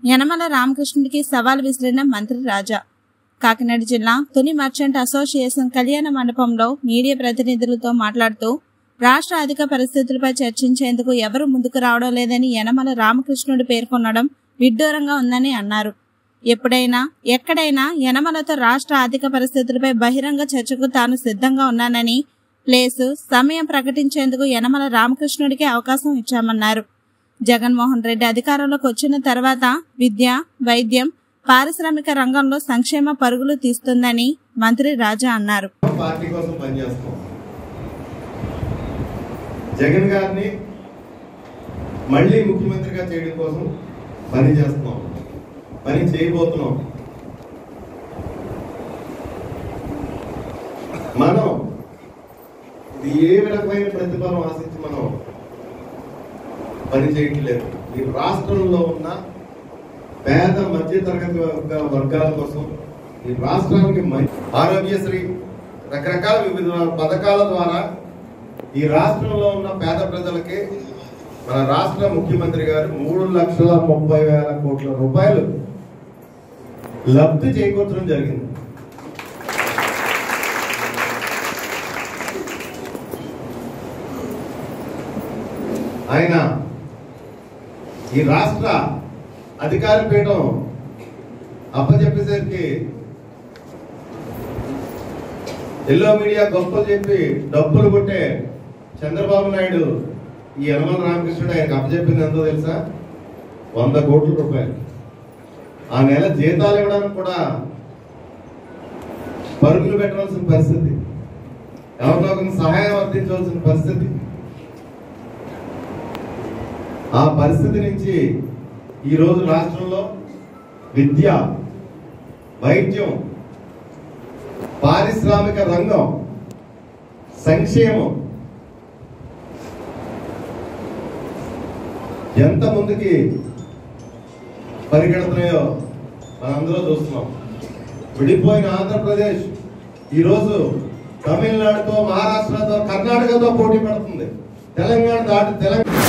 యనమల రామకృష్ణుడికి సవాల్ విసిరిన మంత్రి రాజా కాకినాడ జిల్లా తుని మర్చెంట్ అసోసియేషన్ కళ్యాణ మండపంలో మీడియా ప్రతినిధులతో మాట్లాడుతూ రాష్ట్ర అధిక పరిస్థితులపై చర్చించేందుకు ఎవరు ముందుకు రావడం లేదని యనమల రామకృష్ణుడు పేర్కొనడం విడ్డూరంగా ఉందని అన్నారు ఎప్పుడైనా ఎక్కడైనా యనమలతో రాష్ట్ర ఆర్థిక పరిస్థితులపై బహిరంగ చర్చకు తాను సిద్ధంగా ఉన్నానని ప్లేసు సమయం ప్రకటించేందుకు యనమల రామకృష్ణుడికి అవకాశం ఇచ్చామన్నారు జగన్మోహన్ రెడ్డి అధికారంలోకి వచ్చిన తర్వాత విద్య వైద్యం పారిశ్రామిక రంగంలో సంక్షేమ పరుగులు తీస్తుందని మంత్రి రాజా అన్నారు పార్టీ కోసం పనిచేస్తాం జగన్ గారిని మళ్ళీ ముఖ్యమంత్రిగా చేయడం కోసం పని చేస్తున్నాం పని చేయబోతున్నాం మనం ఇది ఏ రకమైన ప్రతిఫలం ఆశించి మనం పని చేయట్లేదు ఈ రాష్ట్రంలో ఉన్న పేద మధ్య తరగతి వర్గ వర్గాల కోసం ఈ రాష్ట్రానికి మం- ఆరోగ్యశ్రీ రకరకాల వివిధ పథకాల ద్వారా ఈ రాష్ట్రంలో ఉన్న పేద ప్రజలకి మన రాష్ట్ర ముఖ్యమంత్రి గారు మూడు లక్షల ముప్పై వేల కోట్ల రూపాయలు లబ్ధి చేకూర్చడం జరిగింది ఆయన ఈ రాష్ట్ర అధికార పీఠం అప్పచెప్పేసరికి ఎల్లో మీడియా గొప్పలు చెప్పి డబ్బులు కొట్టే చంద్రబాబు నాయుడు ఈ యనమల రామకృష్ణుడు ఆయనకు అప్పచెప్పింది ఎంతో తెలుసా వంద కోట్ల రూపాయలు ఆ నెల జీతాలు ఇవ్వడానికి కూడా పరుగులు పెట్టవలసిన పరిస్థితి ఎవరినో ఒకరిని సహాయం అందించవలసిన పరిస్థితి ఆ పరిస్థితి నుంచి ఈరోజు రాష్ట్రంలో విద్య వైద్యం పారిశ్రామిక రంగం సంక్షేమం ఎంత ముందుకి పరిగెడుతున్నాయో మనందరూ చూస్తున్నాం విడిపోయిన ఆంధ్రప్రదేశ్ ఈరోజు తమిళనాడుతో మహారాష్ట్రతో కర్ణాటకతో పోటీ పడుతుంది తెలంగాణ దాటి తెలంగాణ